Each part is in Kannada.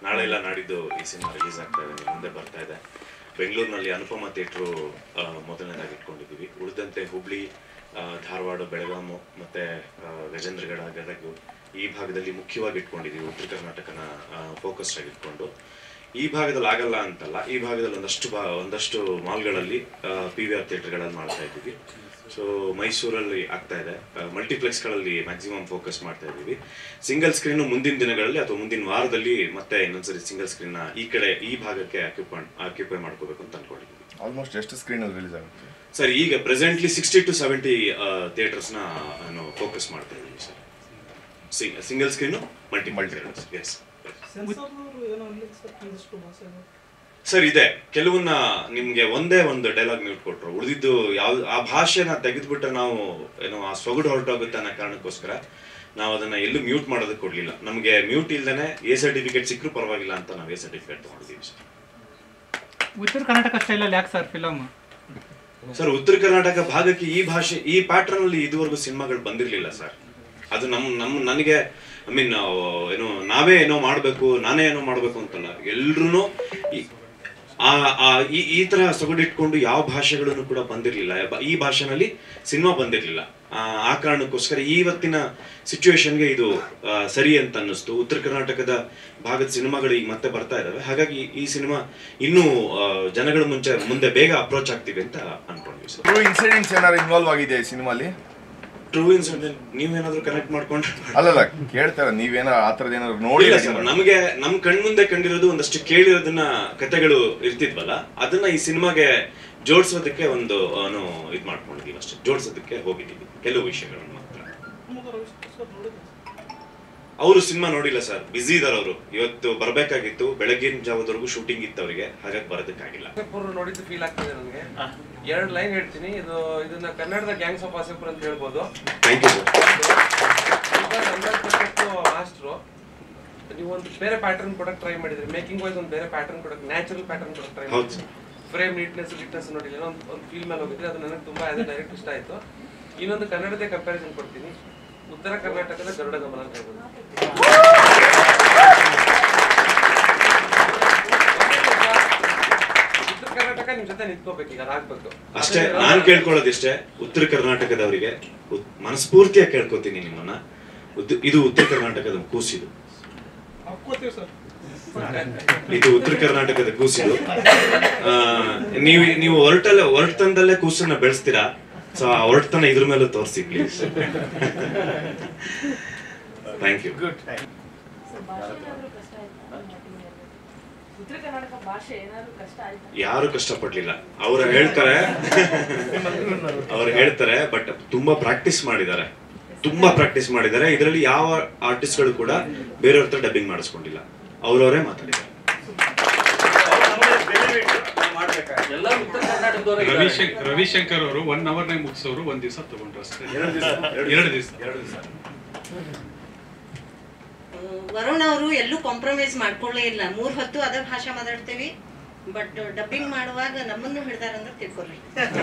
ನಾಳೆ ಇಲ್ಲ ನಾಡಿದ್ದು ಈ ಸಿನಿಮಾ ರಿಲೀಸ್ ಆಗ್ತಾ ಇದೆ ನಿಮ್ಮ ಮುಂದೆ ಬರ್ತಾ ಇದೆ ಬೆಂಗಳೂರಿನಲ್ಲಿ ಅನುಪಮ ಥಿಯೇಟ್ರು ಮೊದಲನೇದಾಗಿ ಇಟ್ಕೊಂಡಿದ್ದೀವಿ ಉಳಿದಂತೆ ಹುಬ್ಳಿ ಆ, ಧಾರವಾಡ ಬೆಳಗಾಮು ಮತ್ತೆ ಆ, ಗಜೇಂದ್ರಗಡ ಗದಗ ಈ ಭಾಗದಲ್ಲಿ ಮುಖ್ಯವಾಗಿ ಇಟ್ಕೊಂಡಿದ್ದೀವಿ ಉತ್ತರ ಕರ್ನಾಟಕನ ಫೋಕಸ್ ಆಗಿ ಇಟ್ಕೊಂಡು ಈ ಭಾಗದಲ್ಲಿ ಆಗಲ್ಲ ಅಂತಲ್ಲ ಈ ಭಾಗದಲ್ಲಿ ಒಂದಷ್ಟು ಬಾ ಒಂದಷ್ಟು ಮಾಲ್ಗಳಲ್ಲಿ ಪಿ ವಿ ಆರ್ ಥಿಯೇಟರ್ಗಳಲ್ಲಿ ಮಾಡ್ತಾ ಇದ್ದೀವಿ ಸೊ ಮೈಸೂರಲ್ಲಿ ಆಗ್ತಾ ಇದೆ ಮಲ್ಟಿಪ್ಲೆಕ್ಸ್ಗಳಲ್ಲಿ ಮ್ಯಾಕ್ಸಿಮಮ್ ಫೋಕಸ್ ಮಾಡ್ತಾ ಇದ್ದೀವಿ ಸಿಂಗಲ್ ಸ್ಕ್ರೀನು ಮುಂದಿನ ದಿನಗಳಲ್ಲಿ ಅಥವಾ ಮುಂದಿನ ವಾರದಲ್ಲಿ ಮತ್ತೆ ಇನ್ನೊಂದ್ಸರಿ ಸಿಂಗಲ್ ಸ್ಕ್ರೀನ್ನ ಈ ಕಡೆ ಈ ಭಾಗಕ್ಕೆ ಆಕ್ಯುಪೈ ಆಕ್ಯುಪೈ ಮಾಡ್ಕೋಬೇಕು ಅಂತ ಅನ್ಕೊಂಡಿದ್ದೀವಿ ಆಲ್ಮೋಸ್ಟ್ ಎಷ್ಟು ಸ್ಕ್ರೀನಲ್ಲಿ ರಿಲೀಸ್ ಆಗುತ್ತೆ ಸರ್ ಈಗ ಪ್ರೆಸೆಂಟ್ಲಿ ಸಿಕ್ಸ್ಟಿ ಟು ಸೆವೆಂಟಿ ಥಿಯೇಟರ್ಸ್ನ ನಾನು ಫೋಕಸ್ ಮಾಡ್ತಾ ಇದ್ದೀವಿ sir single screen multiplex ಸೆನ್ಸಾರ್ನವರು ಏನೋ ಅಲ್ಲಿ ಸರ್ ಒಂದಿಷ್ಟು ಭಾಷೆ ಸರ್ ಇದೆ ಕೆಲವನ್ನ ನಿಮ್ಗೆ ಒಂದೇ ಒಂದು ಡೈಲಾಗ್ ಮ್ಯೂಟ್ ಕೊಟ್ರು ಉಳಿದಿದ್ದು ಯಾವ ಆ ಭಾಷೆನ ತೆಗೆದ್ಬಿಟ್ರೆ ನಾವು ಏನೋ ಆ ಸೊಗಡು ಹೊರಟೋಗುತ್ತೆ ಅನ್ನೋ ಕಾರಣಕ್ಕೋಸ್ಕರ ನಾವು ಅದನ್ನ ಎಲ್ಲೂ ಮ್ಯೂಟ್ ಮಾಡೋದಕ್ಕೆ ಕೊಡ್ಲಿಲ್ಲ ನಮಗೆ ಮ್ಯೂಟ್ ಇಲ್ದೇನೆ ಎ ಸರ್ಟಿಫಿಕೇಟ್ ಸಿಕ್ಕರೂ ಪರವಾಗಿಲ್ಲ ಅಂತ ನಾವು ಎ ಸರ್ಟಿಫಿಕೇಟ್ ತಗೊಂಡಿದ್ದೀವಿ ಸರ್ ಉತ್ತರ ಕರ್ನಾಟಕ ಸ್ಟೈಲಲ್ಲಿ ಯಾಕೆ ಸರ್ ಫಿಲಮ್ ಸರ್ ಉತ್ತರ ಕರ್ನಾಟಕ ಭಾಗಕ್ಕೆ ಈ ಭಾಷೆ ಈ ಪ್ಯಾಟರ್ನ್ ಅಲ್ಲಿ ಇದುವರೆಗೂ ಸಿನಿಮಾಗಳು ಬಂದಿರಲಿಲ್ಲ ಸರ್ ಅದು ನಮ್ ನಮ್ ನನಗೆ ಐ ಮೀನ್ ಏನು ನಾವೇ ಏನೋ ಮಾಡಬೇಕು ನಾನೇ ಏನೋ ಮಾಡಬೇಕು ಅಂತಲ್ಲ ಎಲ್ರೂ ಆ ಆ ಈ ಈ ತರ ಸೊಗಡಿಟ್ಕೊಂಡು ಯಾವ ಭಾಷೆಗಳನ್ನು ಕೂಡ ಬಂದಿರಲಿಲ್ಲ ಈ ಭಾಷೆನಲ್ಲಿ ಸಿನಿಮಾ ಬಂದಿರಲಿಲ್ಲ ಆ ಕಾರಣಕ್ಕೋಸ್ಕರ ಇವತ್ತಿನ ಸಿಚುವೇಶನ್ಗೆ ಇದು ಆ, ಸರಿ ಅಂತ ಅನ್ನಿಸ್ತು ಉತ್ತರ ಕರ್ನಾಟಕದ ಭಾಗದ ಸಿನಿಮಾಗಳು ಈಗ ಮತ್ತೆ ಬರ್ತಾ ಇದಾವೆ ಹಾಗಾಗಿ ಈ ಸಿನಿಮಾ ಇನ್ನೂ ಆ, ಜನಗಳ ಮುಂಚೆ ಮುಂದೆ ಬೇಗ ಅಪ್ರೋಚ್ ಆಗ್ತೀವಿ ಅಂತ ಅನ್ಕೊಂಡ್ವಿ ಸರ್ ಟ್ರೂ ಇನ್ಸಿಡೆಂಟ್ಸ್ ಏನಾದ್ರು ಇನ್ವಾಲ್ವ್ ಆಗಿದೆ ಈ ಸಿನಿಮಾಲಿ ಟ್ರೂ ಇನ್ಸಿಡೆಂಟ್ ನೀವೇನಾದ್ರೂ ಕನೆಕ್ಟ್ ಮಾಡ್ಕೊಂಡ್ರೆ ಅಲ್ಲಲ್ಲ ಕೇಳ್ತಾರ ನೀವೇನ ಆ ಥರದ್ದು ಏನಾದ್ರು ನೋಡಿ ಇಲ್ಲ ಸರ್ ನಮಗೆ ನಮ್ ಕಣ್ಮುಂದೆ ಕಂಡಿರೋದು ಒಂದಷ್ಟು ಕೇಳಿರೋದನ್ನ ಕತೆಗಳು ಇರ್ತಿದ್ವಲ್ಲ ಅದನ್ನ ಈ ಸಿನಿಮಾಗೆ ಜೋಡಿಸೋದಕ್ಕೆ ಒಂದು ಏನು ಇದ್ ಮಾಡ್ಕೊಂಡಿದೀವಿ ಅಷ್ಟೇ ಜೋಡಿಸೋದಕ್ಕೆ ಹೋಗಿದ್ದೀವಿ ಕೆಲವು ವಿಷಯಗಳನ್ನು ಮಾತ್ರ ಶಿವಮೊಗ್ಗ ರವಿಶಂಕರ್ ಸರ್ ನೋಡಿದ್ದೆ ಅವರು ಸಿನಿಮಾ ನೋಡಿಲ್ಲ ಸರ್ ಬ್ಯುಸಿ ಇದಾರೆ ಅವರು ಇವತ್ತು ಬರ್ಬೇಕಾಗಿತ್ತು ಬೆಳಗಿನ ಜಾವದವರೆಗೂ ಶೂಟಿಂಗ್ ಇತ್ತು ಅವರಿಗೆ ಹಾಗಾಗಿ ಬರೋದಕ್ಕಾಗಿಲ್ಲ ಆಸೆಪುರ್ ನೋಡಿದ್ದು ಫೀಲ್ ಆಗ್ತಿದೆ ನನಗೆ ಎರಡು ಲೈನ್ ಹೇಳ್ತೀನಿ ಇದು ಇದನ್ನ ಕನ್ನಡದ ಗ್ಯಾಂಗ್ಸ್ ಆಫ್ ಆಸೆಪುರ್ ಅಂತ ಹೇಳ್ಬೋದು ಥ್ಯಾಂಕ್ ಯು ಸರ್ ಮಾಸ್ಟ್ರು ನೀವು ಒಂದು ಬೇರೆ ಪ್ಯಾಟರ್ನ್ ಕೊಡಕ್ ಟ್ರೈ ಮಾಡಿದ್ರಿ ಮೇಕಿಂಗ್ ವೈಸ್ ಒಂದು ಬೇರೆ ಪ್ಯಾಟರ್ನ್ ಕೊಡಕ್ ನ್ಯಾಚುರಲ್ ಪ್ಯಾಟರ್ನ್ ಕೊಡಕ್ ಟ್ರೈ ಹೌದು ಮಾಡಿದ್ರಿ ಸರ್ ಫ್ರೇಮ್ ನೀಟ್ನೆಸ್ ನೀಟ್ನೆಸ್ ನೋಡಿಲ್ಲ ಒಂದು ಒಂದು ಫೀಲ್ ಮೇಲೆ ಹೋಗಿದ್ರಿ ಅದು ನನಗೆ ತುಂಬಾ ಆಸ್ ಡೈರೆಕ್ಟ್ ಇಷ್ಟ ಆಯ್ತು ಇನ್ನೊಂದು ಕನ್ನಡದೇ ಕಂಪ್ಯಾರಿಸನ್ ಕೊಡ್ತೀನಿ ಉತ್ತರ ಕರ್ನಾಟಕದ ಗರುಡ ಗಮನ ಅಂತ ಹೇಳ್ಬೋದು ಉತ್ತರ ಕರ್ನಾಟಕ ನಿಮ್ ಜೊತೆ ನಿಂತ್ಕೋಬೇಕು ಈಗ ಅದಾಗ್ಬೇಕು ಅಷ್ಟೇ ನಾನ್ ಕೇಳ್ಕೊಳ್ಳೋದಿಷ್ಟೇ ಉತ್ತರ ಕರ್ನಾಟಕದವರಿಗೆ ಉತ್- ಮನಸ್ಫೂರ್ತಿಯಾಗಿ ಕೇಳ್ಕೊತೀನಿ ನಿಮ್ಮನ್ನ ಉದ್- ಇದು ಉತ್ತರ ಕರ್ನಾಟಕದ ಕೂಸಿದು ಹಾಕ್ಕೋತೀವಿ ಸರ್ ಇದು ಉತ್ತರ ಕರ್ನಾಟಕದ ಕೂಸಿದು ಆ, ನೀವು ನೀವು ಹೊರಟಲ್ಲೇ ಹೊರಟಂದಲ್ಲೇ ಕೂಸನ್ನ ಬೆಳೆಸ್ತೀರಾ ಸೊ ಆ ಹೊರಟತನ ಇದ್ರ ಮೇಲೂ ತೋರಿಸಿ ಪ್ಲೀಸ್ ಥ್ಯಾಂಕ್ ಯು ಸರ್, ಭಾಷೆ ಏನಾದ್ರೂ ಕಷ್ಟ ಆಯ್ತಾ ಉತ್ತರ ಕರ್ನಾಟಕ ಭಾಷೆ ಏನಾದ್ರೂ ಕಷ್ಟ ಆಯ್ತಾ ಯಾರು ಕಷ್ಟಪಡ್ಲಿಲ್ಲ ಅವ್ರು ಹೇಳ್ತಾರೆ ಅವ್ರು ಹೇಳ್ತಾರೆ ಬಟ್ ತುಂಬಾ ಪ್ರಾಕ್ಟೀಸ್ ಮಾಡಿದ್ದಾರೆ ತುಂಬಾ ಪ್ರಾಕ್ಟೀಸ್ ಮಾಡಿದ್ದಾರೆ ಇದರಲ್ಲಿ ಯಾವ ಆರ್ಟಿಸ್ಟ್ಗಳು ಕೂಡ ಬೇರೆಯವ್ರ ಹತ್ರ ಡಬ್ಬಿಂಗ್ ಮಾಡಿಸ್ಕೊಂಡಿಲ್ಲ ಅವ್ರವರೇ ಮಾತಾಡಿದ್ದಾರೆ ಎಲ್ಲ ಉತ್ತರ ಕರ್ನಾಟಕದವರೇ ರವಿಶಂಕರ್ ರವಿಶಂಕರ್ ಅವರು ಒನ್ ಅವರ್ನಾಗ ಮುಗಿಸೋರು ಒಂದ್ ದಿವಸ ತಗೊಂಡ್ರು ಅಷ್ಟೇ ಎರಡು ದಿವಸ ವರುಣ್ ಅವರು ಎಲ್ಲೂ ಕಾಂಪ್ರಮೈಸ್ ಮಾಡ್ಕೊಳ್ಳೇ ಇಲ್ಲ ಮೂರ್ ಹೊತ್ತು ಅದೇ ಭಾಷೆ ಮಾತಾಡ್ತೀವಿ ಬಟ್ ಡಬ್ಬಿಂಗ್ ಮಾಡುವಾಗ ನಮ್ಮನ್ನು ಹಿಡ್ದಾರಂದ್ರೆ ತಿಳ್ಕೊಳ್ರಿ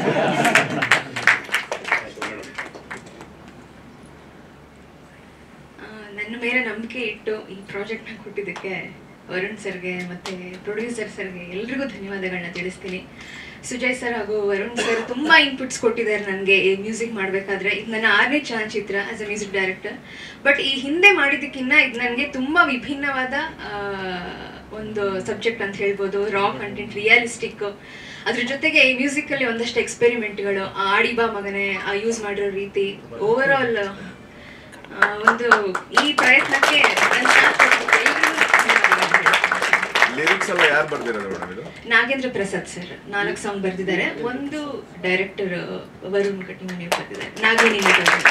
ಆ, ನನ್ನ ಮೇಲೆ ನಂಬಿಕೆ ಇಟ್ಟು ಈ ಪ್ರಾಜೆಕ್ಟ್ನ ಕೊಟ್ಟಿದ್ದಕ್ಕೆ ವರುಣ್ ಸರ್ಗೆ ಮತ್ತೆ ಪ್ರೊಡ್ಯೂಸರ್ ಸರ್ಗೆ ಎಲ್ರಿಗೂ ಧನ್ಯವಾದಗಳನ್ನ ತಿಳಿಸ್ತೀನಿ ಸುಜಯ್ ಸರ್ ಹಾಗೂ ವರುಣ್ ಸರ್ ತುಂಬಾ ಇನ್ಪುಟ್ಸ್ ಕೊಟ್ಟಿದ್ದಾರೆ ನನಗೆ ಈ ಮ್ಯೂಸಿಕ್ ಮಾಡಬೇಕಾದ್ರೆ ಇದು ನನ್ನ ಆರನೇ ಚಲನಚಿತ್ರ as uh music director but ಈ ಹಿಂದೆ ಮಾಡಿದ್ದಕ್ಕಿಂತ ಇದು ನನಗೆ ತುಂಬಾ ವಿಭಿನ್ನವಾದ ಆ, ಒಂದು ಸಬ್ಜೆಕ್ಟ್ ಅಂತ ಹೇಳ್ಬೋದು ರಾ ಕಂಟೆಂಟ್ ರಿಯಲಿಸ್ಟಿಕ್ ಅದ್ರ ಜೊತೆಗೆ ಈ ಮ್ಯೂಸಿಕಲ್ಲಿ ಒಂದಷ್ಟು ಎಕ್ಸ್ಪೆರಿಮೆಂಟ್ಗಳು ಆಡಿಬಾ ಮಗನೆ ಯೂಸ್ ಮಾಡಿರೋ ರೀತಿ ಓವರ್ ಆಲ್ ಒಂದು ಈ ಪ್ರಯತ್ನಕ್ಕೆ ನನ್ನ ಸಾಥ್ ಕೊಟ್ಟಿದ್ದಕ್ಕೆ ಎಲ್ರಿಗೂ ಧನ್ಯವಾದಗಳು. ಲಿರಿಕ್ಸ್ ಎಲ್ಲ ಯಾರು ಬರ್ದಿರೋದು ಮೇಡಮ್ ಇದು ನಾಗೇಂದ್ರ ಪ್ರಸಾದ್ ಸರ್ ನಾಲ್ಕು ಸಾಂಗ್ ಬರೆದಿದ್ದಾರೆ ಒಂದು ಡೈರೆಕ್ಟರ್ ವರುಣ್ ಕಟ್ಟಿಮನಿ ಬರೆದಿದ್ದಾರೆ Nagini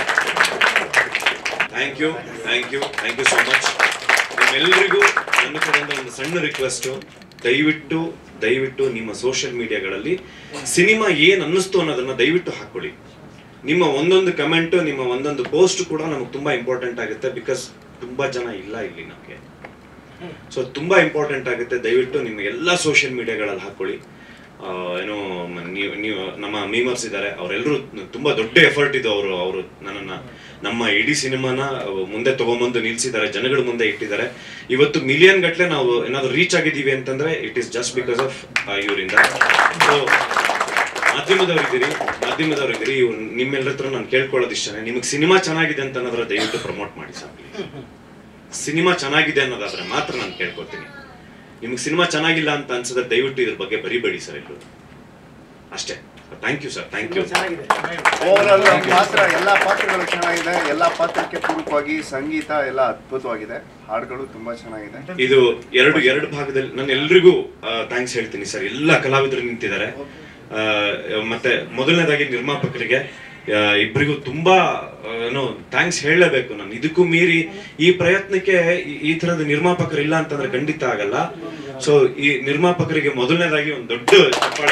thank you thank you thank you so much ನಿಮ್ಮೆಲ್ಲರಿಗೂ ನನ್ನ ಕಡೆಯಿಂದ ಒಂದು ಸಣ್ಣ ರಿಕ್ವೆಸ್ಟ್ ದಯವಿಟ್ಟು ದಯವಿಟ್ಟು ನಿಮ್ಮ ಸೋಷಿಯಲ್ ಮೀಡಿಯಾಗಳಲ್ಲಿ ಸಿನಿಮಾ ಏನ್ ಅನ್ನಿಸ್ತು ಅನ್ನೋದನ್ನ ದಯವಿಟ್ಟು ಹಾಕೊಳ್ಳಿ ನಿಮ್ಮ ಒಂದೊಂದು ಕಮೆಂಟ್ ನಿಮ್ಮ ಒಂದೊಂದು ಪೋಸ್ಟ್ ಕೂಡ ನಮಗೆ ತುಂಬಾ ಇಂಪಾರ್ಟೆಂಟ್ ಆಗುತ್ತೆ ಬಿಕಾಸ್ ತುಂಬಾ ಜನ ಇಲ್ಲ ಇಲ್ಲಿ ನಮಗೆ ಸೊ ತುಂಬಾ ಇಂಪಾರ್ಟೆಂಟ್ ಆಗುತ್ತೆ ದಯವಿಟ್ಟು ನಿಮ್ಮ ಎಲ್ಲ ಸೋಷಿಯಲ್ ಮೀಡಿಯಾಗಳಲ್ಲಿ ಹಾಕೊಳ್ಳಿ ಆ, ಏನು ಮ- ನೀವು ನೀವು ನಮ್ಮ ಮೀಮರ್ಸ್ ಇದ್ದಾರೆ ಅವರೆಲ್ಲರೂ ತುಂಬಾ ದೊಡ್ಡ ಎಫರ್ಟ್ ಇದು ಅವರು ಅವರು ನನ್ನನ್ನ ನಮ್ಮ ಇಡೀ ಸಿನಿಮಾನ ಮುಂದೆ ತಗೊಂಬಂದು ನಿಲ್ಸಿದ್ದಾರೆ ಜನಗಳ ಮುಂದೆ ಇಟ್ಟಿದ್ದಾರೆ ಇವತ್ತು ಮಿಲಿಯನ್ ಗಟ್ಲೆ ನಾವು ಏನಾದ್ರು ರೀಚ್ ಆಗಿದ್ದೀವಿ ಅಂತಂದ್ರೆ it is just because of ಇವರಿಂದ ಸೊ ಮಾಧ್ಯಮದವರಿದ್ದೀರಿ ಮಾಧ್ಯಮದವರಿದ್ದೀರಿ ಇವ್ರು ನಿಮ್ಮೆಲ್ಲರ ಹತ್ರ ನಾನು ಕೇಳ್ಕೊಳ್ಳೋದು ಇಷ್ಟನೇ ನಿಮಗೆ ಸಿನಿಮಾ ಚೆನ್ನಾಗಿದೆ ಅಂತ ಅನ್ನೋದ್ರ ದಯವಿಟ್ಟು ಪ್ರಮೋಟ್ ಮಾಡಿ ಸರ್ ಸಿನಿಮಾ ಚೆನ್ನಾಗಿದೆ ಅನ್ನೋದಾದ್ರೆ ಮಾತ್ರ ನಾನು ಕೇಳ್ಕೊತೀನಿ ನಿಮ್ಗೆ ಸಿನಿಮಾ ಚೆನ್ನಾಗಿಲ್ಲ ಅಂತ ಅನ್ಸಿದ್ರೆ ದಯವಿಟ್ಟು ಇದ್ರ ಬಗ್ಗೆ ಬರಿಬೇಡಿ ಸರ್ ಎಲ್ಲರೂ ಅಷ್ಟೇ thank you sir thank you overall ಪಾತ್ರ ಎಲ್ಲ ಪಾತ್ರಗಳು ಚೆನ್ನಾಗಿದೆ ಎಲ್ಲ ಪಾತ್ರಕ್ಕೆ ಪೂರಕವಾಗಿ ಸಂಗೀತ ಎಲ್ಲ ಅದ್ಭುತವಾಗಿದೆ ಹಾಡುಗಳು ತುಂಬಾ ಚೆನ್ನಾಗಿದೆ ಇದು ಎರಡು ಎರಡು ಭಾಗದಲ್ಲಿ ನಾನು ಎಲ್ರಿಗೂ ಥ್ಯಾಂಕ್ಸ್ ಹೇಳ್ತೀನಿ ಸರ್ ಎಲ್ಲ ಕಲಾವಿದರು ನಿಂತಿದ್ದಾರೆ ಆ, ಮತ್ತೆ ಮೊದಲನೇದಾಗಿ ನಿರ್ಮಾಪಕರಿಗೆ ಆ, ಇಬ್ರಿಗೂ ತುಂಬಾ ಆ, ಏನು ಥ್ಯಾಂಕ್ಸ್ ಹೇಳಲೇಬೇಕು ನಾನು ಇದಕ್ಕೂ ಮೀರಿ ಈ ಪ್ರಯತ್ನಕ್ಕೆ ಈ- ಈ ತರದ ನಿರ್ಮಾಪಕರು ಇಲ್ಲ ಅಂತಂದ್ರೆ ಖಂಡಿತ ಆಗಲ್ಲ ಸೊ ಈ ನಿರ್ಮಾಪಕರಿಗೆ ಮೊದಲನೇದಾಗಿ ಒಂದು ದೊಡ್ಡ ಚಪ್ಪಾಳೆ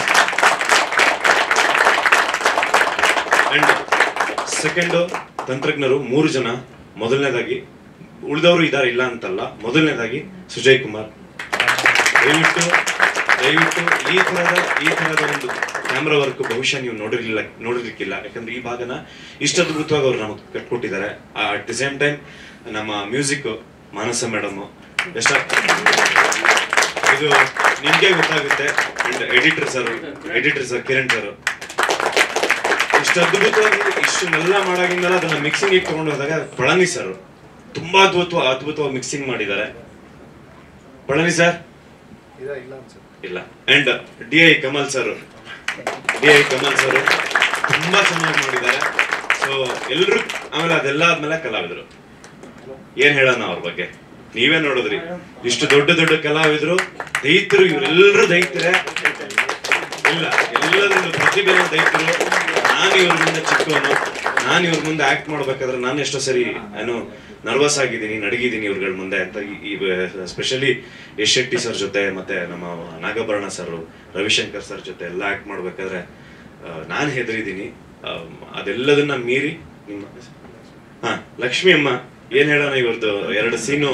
ಅಂಡ್ ಸೆಕೆಂಡ್ ತಂತ್ರಜ್ಞರು ಮೂರು ಜನ ಮೊದಲನೇದಾಗಿ ಉಳಿದವರು ಇದಾರೆ ಇಲ್ಲ ಅಂತಲ್ಲ ಮೊದಲನೇದಾಗಿ ಸುಜಯ್ ಕುಮಾರ್ ದಯವಿಟ್ಟು ದಯವಿಟ್ಟು ಈ ತರದ ಈ ತರದ ಒಂದು ಕ್ಯಾಮ್ರಾ ವರ್ಕ್ ಬಹುಶಃ ನೀವು ನೋಡಿರ್ಲಿಲ್ಲ ನೋಡಿರ್ಲಿಕ್ಕಿಲ್ಲ ಯಾಕಂದ್ರೆ ಈ ಭಾಗನ ಇಷ್ಟ ಅದ್ಭುತವಾಗಿ ಅವ್ರು ನಮಗೆ ಕಟ್ಕೊಟ್ಟಿದ್ದಾರೆ ಅಟ್ ದಿ ಸೇಮ್ ಟೈಮ್ ನಮ್ಮ ಮ್ಯೂಸಿಕ್ ಮಾನಸ ಮೇಡಮ್ ಎಷ್ಟ ಇದು ನಿಮ್ಗೆ ಗೊತ್ತಾಗುತ್ತೆ and editor sir editor sir Kiran sir ಇಷ್ಟು ಅದ್ಭುತವಾಗಿ ಇಷ್ಟನ್ನೆಲ್ಲ ಮಾಡಾಗಿಂದಲ್ಲ ಅದನ್ನ ಮಿಕ್ಸಿಂಗ್ ತಗೊಂಡು ಹೋದಾಗ ಪಳನಿ ಸರ್ ತುಂಬಾ ಅದ್ಭುತ ಅದ್ಭುತವಾಗಿ ಮಿಕ್ಸಿಂಗ್ ಮಾಡಿದ್ದಾರೆ ಪಳನಿ ಸರ್ ಇಲ್ಲ and D I Kamal sir D I Kamal sir ತುಂಬಾ ಚೆನ್ನಾಗಿ ಮಾಡಿದ್ದಾರೆ ಸೊ ಎಲ್ರು ಆಮೇಲೆ ಅದೆಲ್ಲ ಆದ್ಮೇಲೆ ಕಲಾವಿದರು ಏನ್ ಹೇಳೋಣ ಅವ್ರ ಬಗ್ಗೆ ನೀವೇ ನೋಡಿದ್ರಿ ಇಷ್ಟು ದೊಡ್ಡ ದೊಡ್ಡ ಕಲಾವಿದರು ದೈತ್ರು ಇವರೆಲ್ಲರೂ ದೈತ್ರೆ ಇಲ್ಲ ಎಲ್ಲದರಲ್ಲೂ ಪ್ರತಿಭೆ ದೈತ್ರು ನಾನು ಇವ್ರ ಮುಂದೆ ಚಿಕ್ಕವನು ನಾನು ಇವ್ರ ಮುಂದೆ ಆಕ್ಟ್ ಮಾಡ್ಬೇಕಾದ್ರೆ ನಾನು ಎಷ್ಟೋ ಸರಿ ಏನು ನರ್ವಸ್ ಆಗಿದ್ದೀನಿ ನಡಗಿದ್ದೀನಿ ಇವ್ರಗಳ ಮುಂದೆ ಅಂತ ಈ ಸ್ಪೆಷಲಿ ಯಶ್ ಶೆಟ್ಟಿ ಸರ್ ಜೊತೆ ಮತ್ತೆ ನಮ್ಮ ನಾಗಭರಣ ಸರ್ ರವಿಶಂಕರ್ ಸರ್ ಜೊತೆ ಎಲ್ಲ ಆಕ್ಟ್ ಮಾಡ್ಬೇಕಾದ್ರೆ ನಾನು ಹೆದರಿದ್ದೀನಿ ಅದೆಲ್ಲದನ್ನ ಮೀರಿ ನಿಮ್ಮ ಹಾ ಲಕ್ಷ್ಮಿ ಅಮ್ಮ ಏನ್ ಹೇಳೋಣ ಇವ್ರದ್ದು ಎರಡು ಸೀನು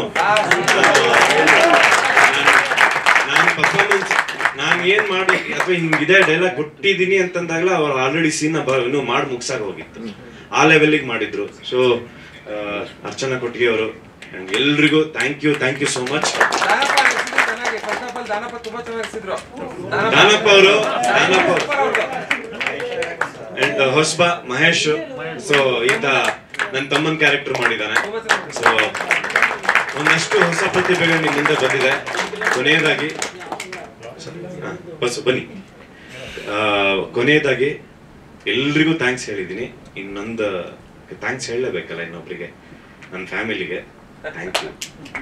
ನಾನು ಪರ್ಫಾರ್ಮೆನ್ಸ್ ನಾನು ಏನ್ ಮಾಡಿ ಅಥವಾ ಹಿಂಗಿದೆ ಡೈಲಾಗ್ ಕೊಟ್ಟಿದ್ದೀನಿ ಅಂತಂದಾಗಲ ಅವ್ರು ಆಲ್ರೆಡಿ ಸೀನ್ ಇನ್ನು ಮಾಡಿ ಮುಗ್ಸಾಗ ಹೋಗಿತ್ತು ಆ ಲೆವೆಲ್ಗೆ ಮಾಡಿದ್ರು ಸೊ ಅರ್ಚನಾ ಕೊಟ್ಟಿಗೆ ಅವರು ಎಲ್ರಿಗೂ thank you thank you so much Danappa ಹೆಸ್ರು ಚೆನ್ನಾಗಿ ಫಸ್ಟ್ ಆಫ್ ಆಲ್ ದಾನಪ್ಪ ತುಂಬಾ ಚೆನ್ನಾಗಿ ಹೆಸರು ದಾನಪ್ಪ ಅವರು ದಾನಪ್ಪ ಅಂಡ್ ಹೊಸಬ ಮಹೇಶ್ ಸೊ ಈತ ನನ್ನ ತಮ್ಮನ ಕ್ಯಾರೆಕ್ಟರ್ ಮಾಡಿದ್ದಾನೆ ಸೊ ಒಂದಷ್ಟು ಹೊಸ ಪ್ರತಿಭೆಗಳು ನಿಮ್ಮ ಮುಂದೆ ಬಂದಿದೆ ಕೊನೆಯದಾಗಿ ಹಾ, ಬಸ್ಸು ಬನ್ನಿ ಆ, ಕೊನೆಯದಾಗಿ ಎಲ್ರಿಗೂ ಥ್ಯಾಂಕ್ಸ್ ಹೇಳಿದ್ದೀನಿ ಇನ್ನೊಂದು ಥ್ಯಾಂಕ್ಸ್ ಹೇಳಲೇಬೇಕಲ್ಲ ಇನ್ನೊಬ್ರಿಗೆ ನನ್ನ ಫ್ಯಾಮಿಲಿಗೆ ಥ್ಯಾಂಕ್ ಯು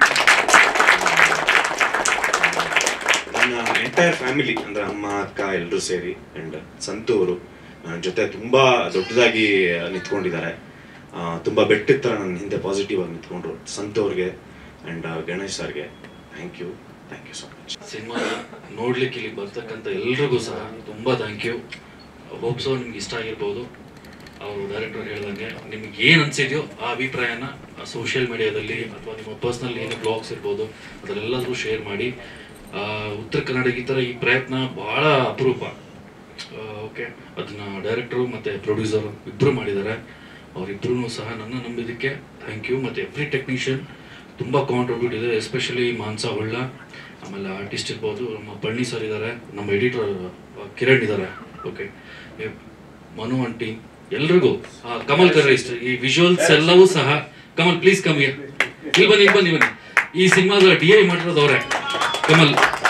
ನನ್ನ ಎಂಟೈರ್ ಫ್ಯಾಮಿಲಿ ಅಂದ್ರೆ ಅಮ್ಮ ಅಕ್ಕ ಎಲ್ಲರೂ ಸೇರಿ ಅಂಡ್ ಸಂತು ಅವರು ನನ್ನ ಜೊತೆ ತುಂಬಾ ದೊಡ್ಡದಾಗಿ ನಿಂತ್ಕೊಂಡಿದ್ದಾರೆ ಆ, ತುಂಬಾ ಬೆಟ್ಟದ ಥರ ನನ್ನ ಹಿಂದೆ ಪಾಸಿಟಿವ್ ಆಗಿ ನಿಂತ್ಕೊಂಡ್ರು ಸಂತು ಅವ್ರಿಗೆ ಅಂಡ್ ಗಣೇಶ್ ಸರ್ಗೆ thank you thank you so much cinema ನೋಡ್ಲಿಕ್ಕೆ ಇಲ್ಲಿ ಬರ್ತಕ್ಕಂಥ ಎಲ್ರಿಗೂ ಸಹ ತುಂಬಾ ಥ್ಯಾಂಕ್ ಯು ಹೋಪ್ಸೋ ನಿಮ್ಗೆ ಇಷ್ಟ ಆಗಿರ್ಬೋದು ಅವರು ಡೈರೆಕ್ಟರ್ ಹೇಳ್ದಂಗೆ ನಿಮ್ಗೆ ಏನು ಅನ್ಸಿದ್ಯೋ ಆ ಅಭಿಪ್ರಾಯನ ಸೋಷಿಯಲ್ ಮೀಡಿಯಾದಲ್ಲಿ ಅಥವಾ ನಿಮ್ಮ ಪರ್ಸ್ನಲ್ ಏನು ಬ್ಲಾಗ್ಸ್ ಇರ್ಬೋದು ಅದರೆಲ್ಲರೂ ಶೇರ್ ಮಾಡಿ ಆ, ಉತ್ತರ ಕನ್ನಡಕ್ಕೆ ಈ ಥರ ಈ ಪ್ರಯತ್ನ ಬಹಳ ಅಪರೂಪ ಓಕೆ ಅದನ್ನ ಡೈರೆಕ್ಟರು ಮತ್ತು ಪ್ರೊಡ್ಯೂಸರ್ ಇಬ್ಬರು ಮಾಡಿದ್ದಾರೆ ಅವರಿಬ್ಬರೂ ಸಹ ನನ್ನ ನಂಬಿದ್ದಕ್ಕೆ ಥ್ಯಾಂಕ್ ಯು ಮತ್ತು ಎವ್ರಿ ಟೆಕ್ನಿಷಿಯನ್ ತುಂಬ ಕಾಂಟ್ರಿಬ್ಯೂಟ್ ಇದೆ ಎಸ್ಪೆಷಲಿ ಮಾನ್ಸ ಹೊಳ್ಳ ಆಮೇಲೆ ಆರ್ಟಿಸ್ಟ್ ಇರ್ಬೋದು ನಮ್ಮ ಪಳ್ಳಿ ಸರ್ ಇದ್ದಾರೆ ನಮ್ಮ ಎಡಿಟರ್ ಕಿರಣ್ ಇದ್ದಾರೆ ಓಕೆ ಮನು ಅಂಡ್ ಟೀಮ್ ಎಲ್ರಿಗೂ ಆ, ಕಮಲ್ ಕರೇಸ್ಟ್ ಈ ವಿಜುವಲ್ಸ್ ಎಲ್ಲವೂ ಸಹ ಕಮಲ್ ಪ್ಲೀಸ್ ಕಮ್ ಇಲ್ಲಿ ಬನ್ನಿ ಇಲ್ಲಿ ಬನ್ನಿ ಬನ್ನಿ ಈ ಸಿನಿಮಾದ ಡಿ ಐ ಮಾಡಿರೋದು ಅವರೇ ಕಮಲ್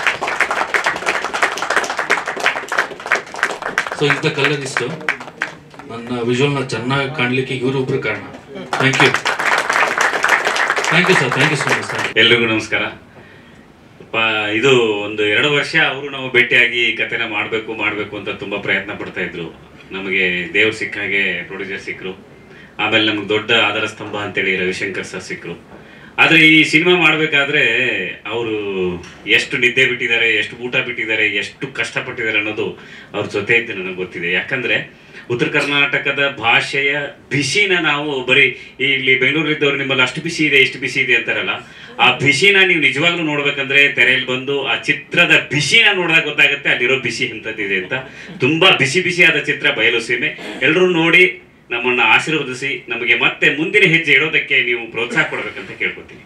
ಸೊ ಇಂಥ ಕಲ್ಲರಿಸ್ಟು ನನ್ನ ವಿಜುವಲ್ನ ಚೆನ್ನಾಗಿ ಕಾಣಲಿಕ್ಕೆ ಇವರೊಬ್ರು ಕಾರಣ thank you thank you sir thank you so much sir ಎಲ್ರಿಗೂ ನಮಸ್ಕಾರ ಪ ಇದು ಒಂದು ಎರಡು ವರ್ಷ ಅವರು ನಾವು ಭೇಟಿಯಾಗಿ ಈ ಕಥೆನ ಮಾಡಬೇಕು ಮಾಡಬೇಕು ಅಂತ ತುಂಬ ಪ್ರಯತ್ನ ಪಡ್ತಾ ಇದ್ರು ನಮಗೆ ದೇವ್ರು ಸಿಕ್ಕ ಹಾಗೆ ಪ್ರೊಡ್ಯೂಸರ್ ಸಿಕ್ಕರು ಆಮೇಲೆ ನಮ್ಗೆ ದೊಡ್ಡ ಆಧಾರ ಸ್ತಂಭ ಅಂತೇಳಿ ರವಿಶಂಕರ್ ಸರ್ ಸಿಕ್ಕರು ಆದರೆ ಈ ಸಿನಿಮಾ ಮಾಡಬೇಕಾದ್ರೆ ಅವರು ಎಷ್ಟು ನಿದ್ದೆ ಬಿಟ್ಟಿದ್ದಾರೆ ಎಷ್ಟು ಊಟ ಬಿಟ್ಟಿದ್ದಾರೆ ಎಷ್ಟು ಕಷ್ಟಪಟ್ಟಿದ್ದಾರೆ ಅನ್ನೋದು ಅವ್ರ ಜೊತೆ ಇದ್ದು ನನಗೆ ಗೊತ್ತಿದೆ ಯಾಕಂದರೆ ಉತ್ತರ ಕರ್ನಾಟಕದ ಭಾಷೆಯ ಬಿಸಿನ ನಾವು ಬರೀ ಇಲ್ಲಿ ಬೆಂಗಳೂರಿದ್ದವ್ರು ನಿಮ್ಮಲ್ಲಿ ಅಷ್ಟು ಬಿಸಿ ಇದೆ ಇಷ್ಟು ಬಿಸಿ ಇದೆ ಅಂತಾರಲ್ಲ ಆ ಬಿಸಿನ ನೀವು ನಿಜವಾಗ್ಲೂ ನೋಡ್ಬೇಕಂದ್ರೆ ತೆರೆಯಲ್ಲಿ ಬಂದು ಆ ಚಿತ್ರದ ಬಿಸಿನ ನೋಡಿದಾಗ ಗೊತ್ತಾಗುತ್ತೆ ಅಲ್ಲಿರೋ ಬಿಸಿ ಎಂಥದ್ದಿದೆ ಅಂತ ತುಂಬಾ ಬಿಸಿ ಬಿಸಿಯಾದ ಚಿತ್ರ ಬಯಲು ಸೀಮೆ ಎಲ್ಲರೂ ನೋಡಿ ನಮ್ಮನ್ನ ಆಶೀರ್ವದಿಸಿ ನಮಗೆ ಮತ್ತೆ ಮುಂದಿನ ಹೆಜ್ಜೆ ಇಡೋದಕ್ಕೆ ನೀವು ಪ್ರೋತ್ಸಾಹ ಕೊಡ್ಬೇಕಂತ ಕೇಳ್ಕೊತೀನಿ